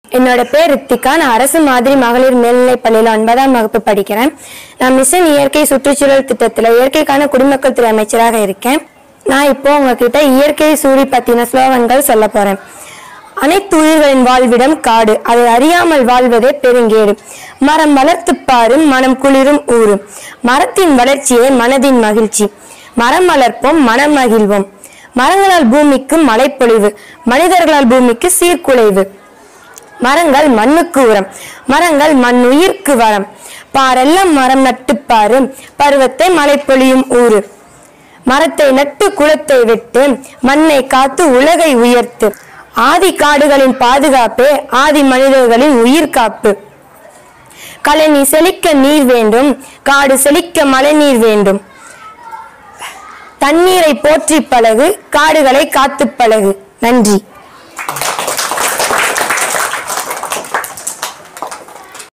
என்னோட பேர் ரித்திகா நான் அரசு மாதிரி மகளிர் மேல்நிலைப் பள்ளியில் ஒன்பதாம் வகுப்பு படிக்கிறேன் நான் மிஷன் இயற்கை சுற்றுச்சூழல் திட்டத்தில் இயற்கைக்கான குடிமக்கள் துறை அமைச்சராக இருக்கேன் நான் இப்போ உங்ககிட்ட இயற்கை சூழி பத்தின ஸ்லோகன்கள் சொல்ல போறேன் அனைத்து உயிர்களின் வாழ்விடம் காடு அதை அறியாமல் வாழ்வதே பெருங்கேடு மரம் வளர்த்துப் பாரு மனம் குளிரும் ஊரும் மரத்தின் வளர்ச்சியே மனதின் மகிழ்ச்சி மரம் வளர்ப்போம் மனம் மகிழ்வோம் மரங்களால் பூமிக்கு மழைப்பொழிவு மனிதர்களால் பூமிக்கு சீர்குலைவு மரங்கள் மண்ணுக்கு உரம் மரங்கள் மண் உயிர்க்கு வரம் பாரெல்லாம் மரம் நட்டுப்பாரு பருவத்தை மழை பொழியும் ஊரு மரத்தை நட்டு குளத்தை வெட்டு மண்ணை காத்து உலகை உயர்த்து ஆதி காடுகளின் பாதுகாப்பே ஆதி மனிதர்களின் உயிர் காப்பு கழனி செழிக்க நீர் வேண்டும் காடு செழிக்க மழை நீர் வேண்டும் தண்ணீரை போற்றி பழகு காடுகளை காத்து பழகு நன்றி